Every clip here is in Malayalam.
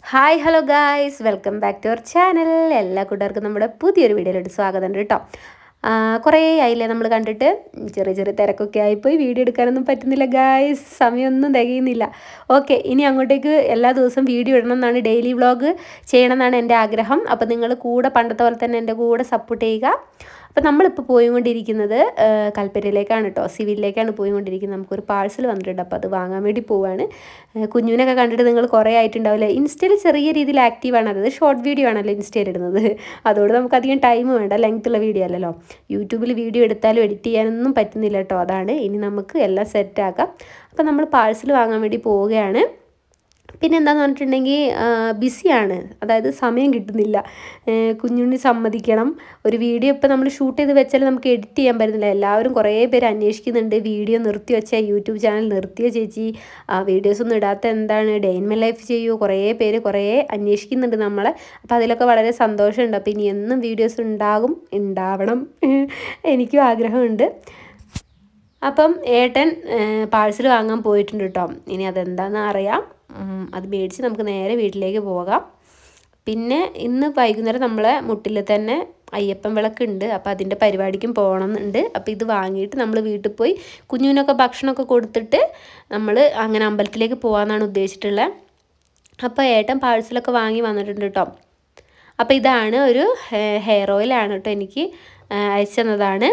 hi hello guys welcome back to our channel എല്ലാ കൂട്ടുകാർക്കും നമ്മുടെ പുതിയൊരു വീഡിയോയിലോട്ട് സ്വാഗതം ഉണ്ട് കേട്ടോ ആ, കുറേ ആയില്ലേ നമ്മൾ കണ്ടിട്ട് ചെറിയ ചെറിയ തിരക്കൊക്കെ ആയിപ്പോയി വീഡിയോ എടുക്കാനൊന്നും പറ്റുന്നില്ല ഗായ്സ് സമയമൊന്നും തികയുന്നില്ല ഓക്കെ ഇനി അങ്ങോട്ടേക്ക് എല്ലാ ദിവസവും വീഡിയോ ഇടണം എന്നാണ് ഡെയിലി വ്ളോഗ് ചെയ്യണം എന്നാണ് എൻ്റെ ആഗ്രഹം അപ്പോൾ നിങ്ങൾ കൂടെ പണ്ടത്തെ പോലെ തന്നെ എൻ്റെ കൂടെ സപ്പോർട്ട് ചെയ്യുക അപ്പോൾ നമ്മളിപ്പോൾ പോയിക്കൊണ്ടിരിക്കുന്നത് ആ, കൽപ്പറ്റയിലേക്കാണ് കേട്ടോ സിവിലിലേക്കാണ് പോയിക്കൊണ്ടിരിക്കുന്നത് നമുക്കൊരു പാഴ്സൽ വന്നിട്ടുണ്ട് അപ്പോൾ അത് വാങ്ങാൻ വേണ്ടി പോവാണ് ആ, കുഞ്ഞുവിനൊക്കെ കണ്ടിട്ട് നിങ്ങൾ കുറേ ആയിട്ടുണ്ടാവില്ലേ ഇൻസ്റ്റയിൽ ചെറിയ രീതിയിൽ ആക്റ്റീവാണ് അത് ഷോർട്ട് വീഡിയോ ആണല്ലോ ഇൻസ്റ്റയിൽ ഇടുന്നത് അതുകൊണ്ട് നമുക്ക് അധികം ടൈം വേണ്ട ലെങ്ത് ഉള്ള വീഡിയോ അല്ലല്ലോ യൂട്യൂബിൽ വീഡിയോ എടുത്താലും എഡിറ്റ് ചെയ്യാനൊന്നും പറ്റുന്നില്ല കേട്ടോ അതാണ് ഇനി നമുക്ക് എല്ലാം സെറ്റാക്കാം അപ്പോൾ നമ്മൾ പാഴ്സൽ വാങ്ങാൻ വേണ്ടി പോവുകയാണ് പിന്നെ എന്താന്ന് പറഞ്ഞിട്ടുണ്ടെങ്കിൽ ബിസിയാണ് അതായത് സമയം കിട്ടുന്നില്ല ഏഹ് കുഞ്ഞുണ്ണി സമ്മതിക്കണം ഒരു വീഡിയോ ഇപ്പോൾ നമ്മൾ ഷൂട്ട് ചെയ്ത് വെച്ചാൽ നമുക്ക് എഡിറ്റ് ചെയ്യാൻ പറ്റുന്നില്ല എല്ലാവരും കുറേ പേര് അന്വേഷിക്കുന്നുണ്ട് വീഡിയോ നിർത്തി വെച്ചാൽ യൂട്യൂബ് ചാനൽ നിർത്തിയ ചേച്ചി ആ വീഡിയോസ് ഒന്നും ഇടാത്ത എന്താണ് ഡേ ഇൻ മൈ ലൈഫ് ചെയ്യൂ കുറേ പേര് കുറേ അന്വേഷിക്കുന്നുണ്ട് നമ്മളെ അപ്പോൾ അതിലൊക്കെ വളരെ സന്തോഷമുണ്ട് അപ്പോൾ ഇനി എന്നും വീഡിയോസ് ഉണ്ടാകും ഉണ്ടാവണം എനിക്കും ആഗ്രഹമുണ്ട് അപ്പം ഏട്ടൻ പാഴ്സൽ വാങ്ങാൻ പോയിട്ടുണ്ട് കേട്ടോ ഇനി അതെന്താണെന്ന് അറിയാം ഉം, അത് മേടിച്ച് നമുക്ക് നേരെ വീട്ടിലേക്ക് പോകാം പിന്നെ ഇന്ന് വൈകുന്നേരം നമ്മളെ മുട്ടിൽ തന്നെ അയ്യപ്പൻ വിളക്കുണ്ട് അപ്പോൾ അതിൻ്റെ പരിപാടിക്കും പോകണമെന്നുണ്ട് അപ്പോൾ ഇത് വാങ്ങിയിട്ട് നമ്മൾ വീട്ടിൽ പോയി കുഞ്ഞുവിനൊക്കെ ഭക്ഷണമൊക്കെ കൊടുത്തിട്ട് നമ്മൾ അങ്ങനെ അമ്പലത്തിലേക്ക് പോകാമെന്നാണ് ഉദ്ദേശിച്ചിട്ടുള്ളത് അപ്പോൾ ഏട്ടൻ പാഴ്സലൊക്കെ വാങ്ങി വന്നിട്ടുണ്ട് കേട്ടോ അപ്പോൾ ഇതാണ് ഒരു ഹെയർ ഓയിലാണ് കേട്ടോ എനിക്ക് ആ, അയച്ചു തന്നതാണ്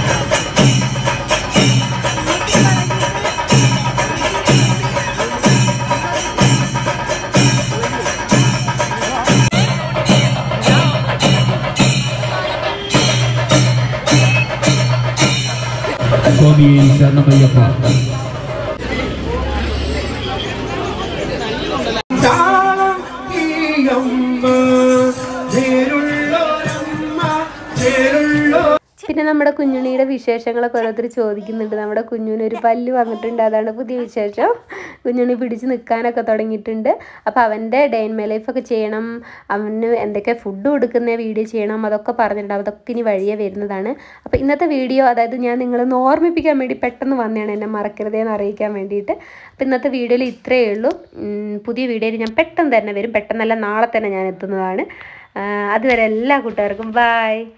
സ്വാമി ശരണമയ്യപ്പ താളം ഈയമ്മ ചേരുള്ളോരമ്മ ചേരുള്ളോ പിന്നെ നമ്മുടെ കുഞ്ഞുണ്ണിയുടെ വിശേഷങ്ങളൊക്കെ ഓരോരുത്തർ ചോദിക്കുന്നുണ്ട് നമ്മുടെ കുഞ്ഞുവിന് ഒരു പല്ല് വന്നിട്ടുണ്ട് അതാണ് പുതിയ വിശേഷം കുഞ്ഞുണ്ണി പിടിച്ച് നിൽക്കാനൊക്കെ തുടങ്ങിയിട്ടുണ്ട് അപ്പോൾ അവൻ്റെ ഡേ ഇൻ മൈ ലൈഫൊക്കെ ചെയ്യണം അവന് എന്തൊക്കെ ഫുഡ് കൊടുക്കുന്ന വീഡിയോ ചെയ്യണം അതൊക്കെ പറഞ്ഞിട്ടുണ്ട് അതൊക്കെ ഇനി വഴിയെ വരുന്നതാണ് അപ്പോൾ ഇന്നത്തെ വീഡിയോ അതായത് ഞാൻ നിങ്ങളൊന്ന് ഓർമ്മിപ്പിക്കാൻ വേണ്ടി പെട്ടെന്ന് വന്നതാണ് എന്നെ മറക്കരുതേന്ന് അറിയിക്കാൻ വേണ്ടിയിട്ട് അപ്പോൾ ഇന്നത്തെ വീഡിയോയിൽ ഇത്രയേ ഉള്ളൂ ഉം, പുതിയ വീഡിയോയിൽ ഞാൻ പെട്ടെന്ന് തന്നെ വരും പെട്ടെന്നല്ല നാളെ തന്നെ ഞാൻ എത്തുന്നതാണ് ആ, അതുവരെ എല്ലാ കൂട്ടുകാർക്കും ബായ്